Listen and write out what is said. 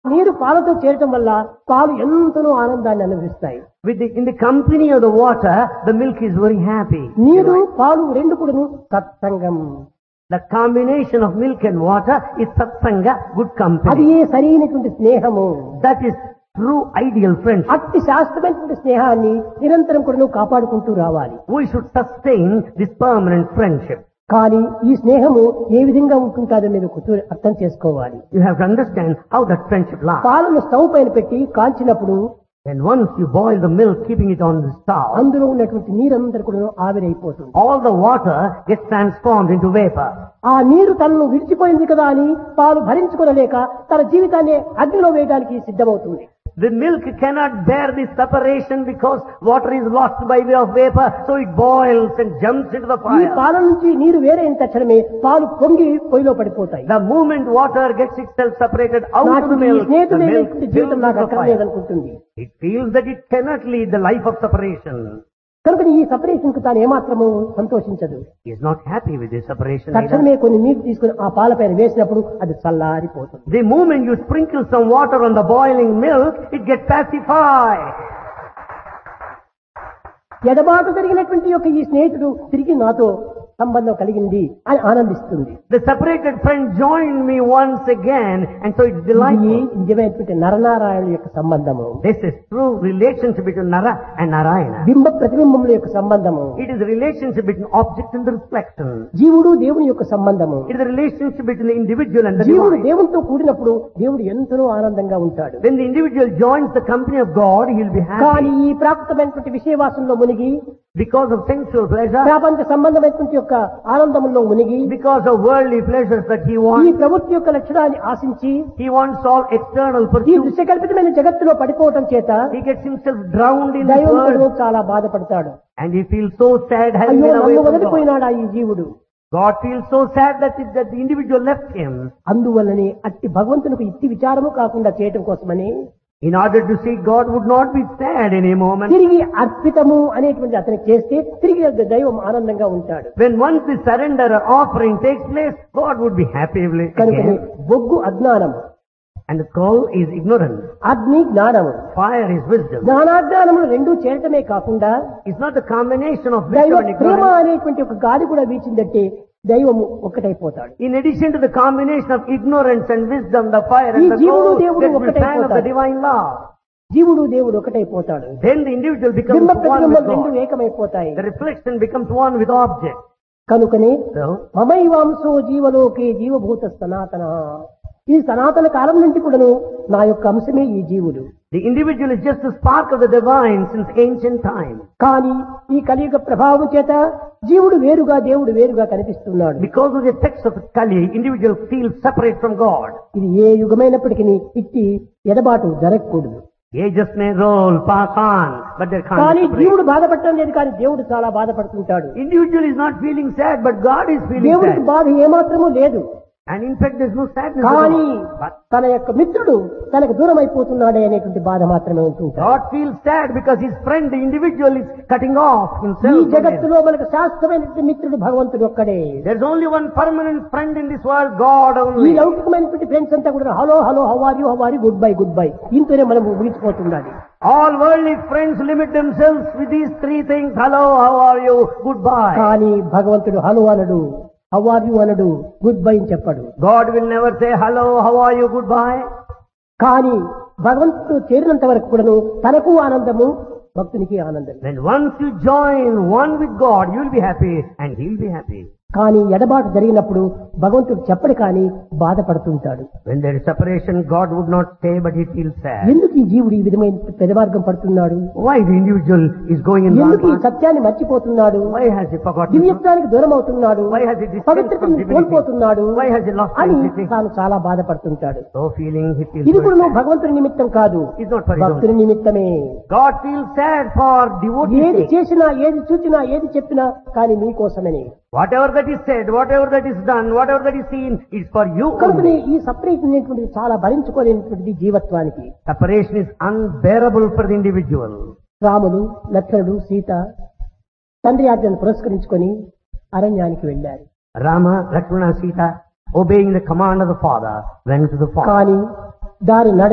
నీరు పాలతో చేరటం వల్ల పాలు ఎంతనో ఆనందాన్ని అనుభవిస్తాయి With the, in the company of the water, the milk is very happy. నీరు పాలు రెండు కూడాను సత్సంగం The combination of milk and water is satsanga, good అది company. ఏ సరైనటువంటి స్నేహము That is true ideal friendship. అట్టి శాశ్వతమైనటువంటి స్నేహాన్ని నిరంతరం కూడా కాపాడుకుంటూ రావాలి We should sustain this permanent friendship. కానీ ఈ స్నేహము ఏ విధంగా ఉంటుందో మీరు కూర్చొని అర్థం చేసుకోవాలి You have to understand how that friendship lasts. పాలను స్టవ్ పైన పెట్టి కాల్చినప్పుడు And once you boil the milk, keeping it on the stove, అందులో ఉన్నటువంటి నీరందరూ కూడా ఆవిరైపోతుంది all the water gets transformed into vapor. ఆ నీరు తనను విడిచిపోయింది కదా అని పాలు భరించుకోలేక తన జీవితాన్ని అగ్నిలో వేయడానికి సిద్ధమవుతుంది The milk cannot bear this separation because water is lost by way of vapor, so it boils and jumps into the ఈ fire. పాల నుంచి నీరు వేరైన తక్షణమే పాలు పొంగి పొయ్యిలో పడిపోతాయి The moment water gets itself separated out of నాకు the ఈ milk, the milk స్నేహితుడైనటువంటి fills జీవితం నాకు the fire. అక్కర్లేదనుకుంటుంది It feels that it cannot lead the life of separation. కనుక ఈ సపరేషన్ కు తాను ఏమాత్రము సంతోషించదు He is not happy with this separation. either. తక్షణమే కొన్ని నీరు తీసుకుని ఆ పాల పైన వేసినప్పుడు అది చల్లారిపోతుంది The moment you sprinkle some water on the boiling milk, it gets pacified. ఎడబాటు జరిగినటువంటి యొక్క ఈ స్నేహితుడు తిరిగి నాతో సంబంధం కలిగింది అని ఆనందిస్తుంది The separated friend joined me once again, and so it's ఇది delightful. నిజమైనటువంటి నరనారాయణ యొక్క సంబంధము This is true relationship between Nara and Narayana. బింబ ప్రతిబింబముల యొక్క సంబంధము It is a relationship between object and the reflection. జీవుడు దేవుని యొక్క సంబంధము It is a relationship between the individual and the జీవుడు divine. దేవునితో కూడినప్పుడు దేవుడు ఎంతనో ఆనందంగా ఉంటాడు When the individual joins the company of God, he will be కానీ happy. ఈ ప్రాకృతమైనటువంటి విషయవాసంలో మునిగి Because of sensual pleasure, ప్రపంచ సంబంధమైనటువంటి యొక్క ఆనందంలో మునిగి because of worldly pleasures that he ఈ wants, ప్రవృత్తి యొక్క లక్షణాన్ని ఆశించి he wants all external ఈ pursuits. దృశ్యకల్పితమైన జగత్తులో పడిపోవటం చేత He gets himself drowned in this దైవం world చాలా బాధపడతాడు and he feels so sad having అయ్యో been away నన్ను from God. వదిలిపోయినాడా ఈ జీవుడు God feels so sad that, it, that the individual left him. అందువల్లనే అట్టి భగవంతునికి ఇట్టి విచారము కాకుండా చేయటం కోసమని In order to see God would not be sad in a moment. తిరిగి అర్పితము అనేటువంటి అతనికి చేస్తే తిరిగి దైవం ఆనందంగా ఉంటాడు When once the surrender or offering takes place, God would be happy కనుకనే again. బొగ్గు అజ్ఞానము And the coal is ignorance. అగ్ని జ్ఞానము Fire is wisdom. జ్ఞానాజ్ఞానములు రెండు చేరటమే కాకుండా It's not the combination of దైవ wisdom and ప్రేమ ignorance. అనేటువంటి ఒక గాలి కూడా వీచిందంటే దైవము ఒక్కటైపోతాడు In addition to the combination of ignorance and wisdom, the fire ఈ and the జీవుడు coal దేవుడు gets the ఒక్కటే fan of the అయిపోతారు. divine law. జీవుడు దేవుడు ఒకటైపోతాడు Then the individual becomes బింబ one ప్రతిబింబం with రెండు God. ఏకమైపోతాయి The reflection becomes one with object. కనుకనే So, మమైవాంశో జీవలోకే జీవభూత సనాతన ఈ సనాతన కాలం నుండి కూడాను నా యొక్క అంశమే ఈ జీవుడు the individual is just the spark of the divine since ancient time. కానీ ఈ కలియుగ ప్రభావం చేత జీవుడు వేరుగా దేవుడు వేరుగా కనిపిస్తున్నాడు Because of the effects of Kali, individual feels separate from God. ఇది ఏ యుగమైనప్పటికీ ఇట్టి ఎడబాటు జరగకూడదు Ages may roll, pass on, but there can't కానీ be separation. జీవుడు బాధపడటం లేదు కానీ దేవుడు చాలా బాధపడుతుంటాడు Individual is not feeling sad, but God is feeling దేవుడికి sad. బాధ ఏమాత్రము లేదు And in fact, there's no sadness at కానీ all. But తన యొక్క మిత్రుడు తనకు దూరం అయిపోతున్నాడే అనేటువంటి బాధ మాత్రమే ఉంటుంటాడు God feels sad because his friend, the individual, is cutting off ఈ himself. from him. జగత్తులో మనకు శాస్త్రమైనటువంటి మిత్రుడు భగవంతుడు ఒక్కడే There's only one permanent friend in this world, God ఈ only. లౌకికమైనటువంటి ఫ్రెండ్స్ అంతా కూడా hello hello how are how are good bye good bye దీంతోనే మనం ముగిసిపోతుండాలి All worldly friends limit themselves with these three things. Hello, how are you? Goodbye. కానీ భగవంతుడు hello అనడు how are you అనడు గుడ్ బై అని చెప్పడు God will never say hello, how are you? Goodbye. కానీ భగవంతుడు చేరినంత వరకు కూడాను తనకు ఆనందము భక్తునికి ఆనందం Then once you join one with God, you'll be happy and he'll be happy. కానీ ఎడబాటు జరిగినప్పుడు భగవంతుడు చెప్పడు కానీ బాధపడుతుంటాడు When there is separation, God would not stay, but he feels sad. ఎందుకు ఈ జీవుడు ఈ విధమైన పెదమార్గం పడుతున్నాడు Why the individual is going in wrong ఎందుకు ఈ path? సత్యాన్ని మర్చిపోతున్నాడు Why has he forgotten? దివ్యత్వానికి దూరం అవుతున్నాడు Why has he distanced పవిత్రతని from divinity? కోల్పోతున్నాడు Why has he lost అని divinity? తాను చాలా బాధపడుతుంటాడు So feeling he feels ఇది కూడా very నువ్వు sad. భగవంతుని నిమిత్తం కాదు It's not for his own. భక్తుని నిమిత్తమే God feels sad for devotees. ఏది sake. చేసినా ఏది చూచినా ఏది చెప్పినా కానీ నీ కోసమని Whatever that is said, whatever that is done, whatever that is seen, is for you కనుకనే only. ఈ సపరేషన్ అనేటువంటిది చాలా భరించుకోలేనటువంటిది జీవత్వానికి Separation is unbearable for the individual. రాముడు లక్ష్మణుడు సీత తండ్రి ఆజ్ఞను పురస్కరించుకొని అరణ్యానికి వెళ్ళారు Rama, Lakshmana, Sita, obeying the command of the father, went to the forest. కానీ దారి నడ